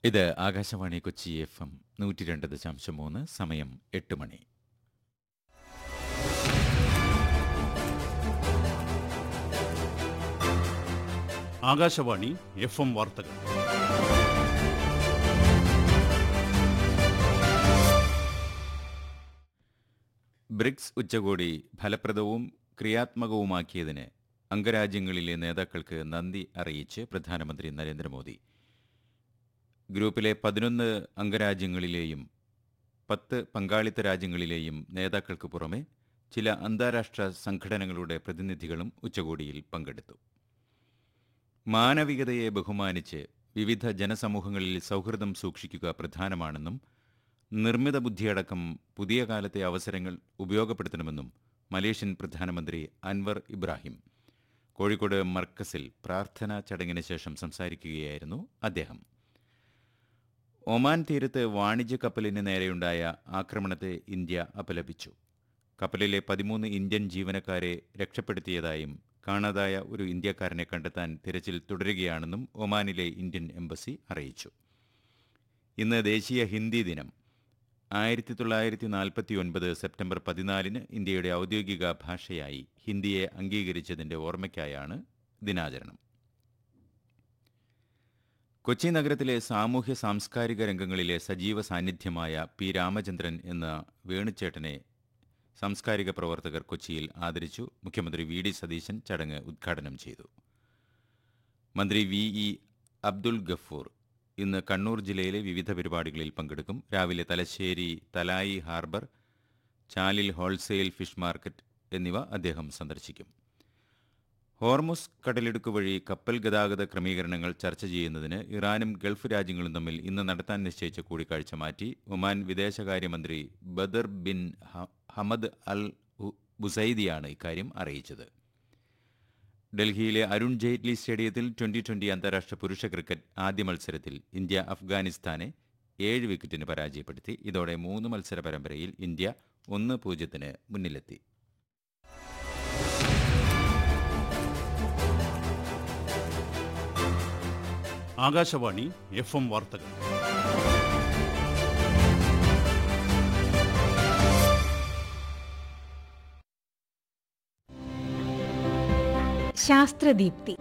ഇത് Akashvani Kochi F M നൂറ്റി രണ്ട് ദശാംശം മൂന്ന് സമയം എട്ട് മണി ആകാശവാണി എഫ് എം വാർത്തകൾ ബ്രിക്സ് ഉച്ചകോടി ഫലപ്രദവും ക്രിയാത്മകവുമാക്കിയതിന് അംഗരാജ്യങ്ങളിലെ നേതാക്കൾക്ക് നന്ദി അറിയിച്ച് പ്രധാനമന്ത്രി നരേന്ദ്രമോദി ഗ്രൂപ്പിലെ പതിനൊന്ന് അംഗരാജ്യങ്ങളിലെയും പത്ത് പങ്കാളിത്ത രാജ്യങ്ങളിലെയും നേതാക്കൾക്ക് പുറമെ ചില അന്താരാഷ്ട്ര സംഘടനകളുടെ പ്രതിനിധികളും ഉച്ചകോടിയിൽ പങ്കെടുത്തു മാനവികതയെ ബഹുമാനിച്ച് വിവിധ ജനസമൂഹങ്ങളിൽ സൗഹൃദം സൂക്ഷിക്കുക പ്രധാനമാണെന്നും നിർമ്മിത ബുദ്ധിയടക്കം പുതിയ കാലത്തെ അവസരങ്ങൾ ഉപയോഗപ്പെടുത്തണമെന്നും മലേഷ്യൻ പ്രധാനമന്ത്രി അൻവർ ഇബ്രാഹിം കോഴിക്കോട് മർക്കസിൽ പ്രാർത്ഥനാ ചടങ്ങിന് ശേഷം സംസാരിക്കുകയായിരുന്നു അദ്ദേഹം ഒമാൻ തീരത്ത് വാണിജ്യ കപ്പലിന് നേരെയുണ്ടായ ആക്രമണത്തെ ഇന്ത്യ അപലപിച്ചു കപ്പലിലെ പതിമൂന്ന് ഇന്ത്യൻ ജീവനക്കാരെ രക്ഷപ്പെടുത്തിയതായും കാണാതായ ഒരു ഇന്ത്യക്കാരനെ കണ്ടെത്താൻ തിരച്ചിൽ തുടരുകയാണെന്നും ഒമാനിലെ ഇന്ത്യൻ എംബസി അറിയിച്ചു ഇന്ന് ദേശീയ ഹിന്ദി ദിനം ആയിരത്തി തൊള്ളായിരത്തി നാൽപ്പത്തി ഒൻപത് സെപ്റ്റംബർ പതിനാലിന് ഇന്ത്യയുടെ ഔദ്യോഗിക ഭാഷയായി ഹിന്ദിയെ അംഗീകരിച്ചതിന്റെ ഓർമ്മയ്ക്കായാണ് ദിനാചരണം കൊച്ചി നഗരത്തിലെ സാമൂഹ്യ സാംസ്കാരിക രംഗങ്ങളിലെ സജീവ സാന്നിധ്യമായ പി രാമചന്ദ്രൻ എന്ന വേണുചേട്ടനെ സാംസ്കാരിക പ്രവർത്തകർ കൊച്ചിയിൽ ആദരിച്ചു മുഖ്യമന്ത്രി വി ഡി സതീശൻ ചടങ്ങ് ഉദ്ഘാടനം ചെയ്തു മന്ത്രി വി ഇ അബ്ദുൽ ഗഫൂർ ഇന്ന് കണ്ണൂർ ജില്ലയിലെ വിവിധ പരിപാടികളിൽ പങ്കെടുക്കും രാവിലെ തലശ്ശേരി തലായി ഹാർബർ ചാലിൽ ഹോൾസെയിൽ ഫിഷ് മാർക്കറ്റ് എന്നിവ അദ്ദേഹം സന്ദർശിക്കും ഹോർമുസ് കടലിടുക്ക് വഴി കപ്പൽ ഗതാഗത ക്രമീകരണങ്ങൾ ചർച്ച ചെയ്യുന്നതിന് ഇറാനും ഗൾഫ് രാജ്യങ്ങളും തമ്മിൽ ഇന്ന് നടത്താൻ നിശ്ചയിച്ച കൂടിക്കാഴ്ച മാറ്റി ഒമാൻ വിദേശകാര്യമന്ത്രി ബദർ ബിൻ ഹ- ഹമദ് അൽ ഹു- ബുസൈദിയാണ് ഇക്കാര്യം അറിയിച്ചത് ഡൽഹിയിലെ അരുൺ ജെയ്റ്റ്ലി സ്റ്റേഡിയത്തിൽ ട്വന്റി ട്വന്റി അന്താരാഷ്ട്ര പുരുഷ ക്രിക്കറ്റ് ആദ്യ മത്സരത്തിൽ ഇന്ത്യ അഫ്ഗാനിസ്ഥാനെ ഏഴ് വിക്കറ്റിന് പരാജയപ്പെടുത്തി ഇതോടെ മൂന്ന് മത്സര പരമ്പരയിൽ ഇന്ത്യ ഒന്ന് പൂജ്യത്തിന് മുന്നിലെത്തി ആകാശവാണി എഫ് എം വാർത്തകൾ ശാസ്ത്രദീപ്തി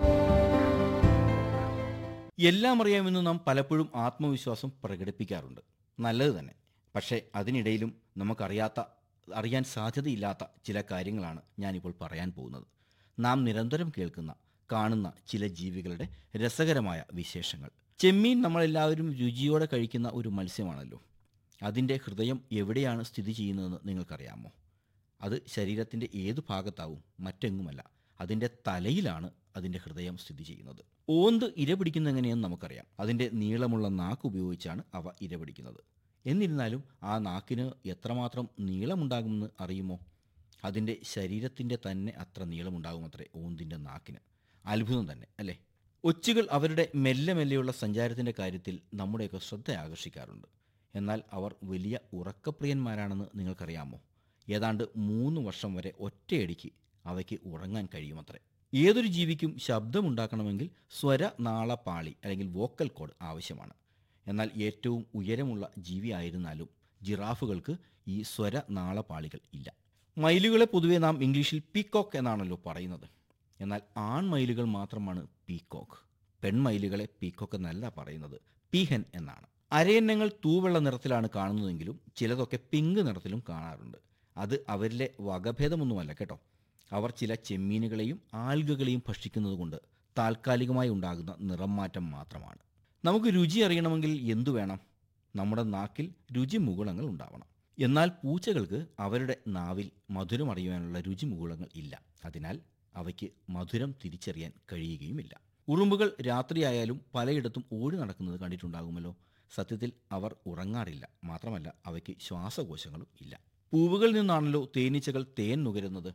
എല്ലാം അറിയാമെന്ന് നാം പലപ്പോഴും ആത്മവിശ്വാസം പ്രകടിപ്പിക്കാറുണ്ട് നല്ലത് തന്നെ പക്ഷേ അതിനിടയിലും നമുക്കറിയാത്ത അറിയാൻ സാധ്യതയില്ലാത്ത ചില കാര്യങ്ങളാണ് ഞാനിപ്പോൾ പറയാൻ പോകുന്നത് നാം നിരന്തരം കേൾക്കുന്ന കാണുന്ന ചില ജീവികളുടെ രസകരമായ വിശേഷങ്ങൾ ചെമ്മീൻ നമ്മളെല്ലാവരും രുചിയോടെ കഴിക്കുന്ന ഒരു മത്സ്യമാണല്ലോ അതിൻ്റെ ഹൃദയം എവിടെയാണ് സ്ഥിതി ചെയ്യുന്നതെന്ന് നിങ്ങൾക്കറിയാമോ അത് ശരീരത്തിൻ്റെ ഏത് ഭാഗത്താവും മറ്റെങ്ങുമല്ല അതിൻ്റെ തലയിലാണ് അതിൻ്റെ ഹൃദയം സ്ഥിതി ചെയ്യുന്നത് ഓന്ത് ഇരപിടിക്കുന്ന എങ്ങനെയെന്ന് നമുക്കറിയാം അതിൻ്റെ നീളമുള്ള നാക്ക് ഉപയോഗിച്ചാണ് അവ ഇരപിടിക്കുന്നത് എന്നിരുന്നാലും ആ നാക്കിന് എത്രമാത്രം നീളമുണ്ടാകുമെന്ന് അറിയുമോ അതിൻ്റെ ശരീരത്തിൻ്റെ തന്നെ അത്ര നീളമുണ്ടാകുമത്രേ ഓന്തിൻ്റെ നാക്കിന് അത്ഭുതം തന്നെ അല്ലേ ഒച്ചുകൾ അവരുടെ മെല്ലെ മെല്ലെയുള്ള സഞ്ചാരത്തിൻ്റെ കാര്യത്തിൽ നമ്മുടെയൊക്കെ ശ്രദ്ധ ആകർഷിക്കാറുണ്ട് എന്നാൽ അവർ വലിയ ഉറക്കപ്രിയന്മാരാണെന്ന് നിങ്ങൾക്കറിയാമോ ഏതാണ്ട് മൂന്ന് വർഷം വരെ ഒറ്റയടിക്ക് അവയ്ക്ക് ഉറങ്ങാൻ കഴിയുമത്രേ ഏതൊരു ജീവിക്കും ശബ്ദമുണ്ടാക്കണമെങ്കിൽ സ്വര നാളപാളി അല്ലെങ്കിൽ വോക്കൽ കോഡ് ആവശ്യമാണ് എന്നാൽ ഏറ്റവും ഉയരമുള്ള ജീവിയായിരുന്നാലും ജിറാഫുകൾക്ക് ഈ സ്വര നാളപാളികൾ ഇല്ല മയിലുകളെ പൊതുവെ നാം ഇംഗ്ലീഷിൽ പീക്കോക്ക് എന്നാണല്ലോ പറയുന്നത് എന്നാൽ ആൺമയിലുകൾ മാത്രമാണ് പീക്കോക്ക് പെൺമയിലുകളെ പീക്കോക്ക് എന്നല്ല പറയുന്നത് പീഹൻ എന്നാണ് അരയന്നങ്ങൾ തൂവെള്ള നിറത്തിലാണ് കാണുന്നതെങ്കിലും ചിലതൊക്കെ പിങ്ക് നിറത്തിലും കാണാറുണ്ട് അത് അവരിലെ വകഭേദമൊന്നുമല്ല കേട്ടോ അവർ ചില ചെമ്മീനുകളെയും ആൽഗകളെയും ഭക്ഷിക്കുന്നതുകൊണ്ട് താൽക്കാലികമായി ഉണ്ടാകുന്ന നിറം മാറ്റം മാത്രമാണ് നമുക്ക് രുചി അറിയണമെങ്കിൽ എന്തു വേണം നമ്മുടെ നാക്കിൽ രുചി മുകുളങ്ങൾ ഉണ്ടാവണം എന്നാൽ പൂച്ചകൾക്ക് അവരുടെ നാവിൽ മധുരം അറിയുവാനുള്ള രുചി മുകുളങ്ങൾ ഇല്ല അതിനാൽ അവയ്ക്ക് മധുരം തിരിച്ചറിയാൻ കഴിയുകയുമില്ല ഉറുമ്പുകൾ രാത്രിയായാലും പലയിടത്തും ഓടി നടക്കുന്നത് കണ്ടിട്ടുണ്ടാകുമല്ലോ സത്യത്തിൽ അവർ ഉറങ്ങാറില്ല മാത്രമല്ല അവയ്ക്ക് ശ്വാസകോശങ്ങളും ഇല്ല പൂവുകളിൽ നിന്നാണല്ലോ തേനീച്ചകൾ തേൻ നുകരുന്നത്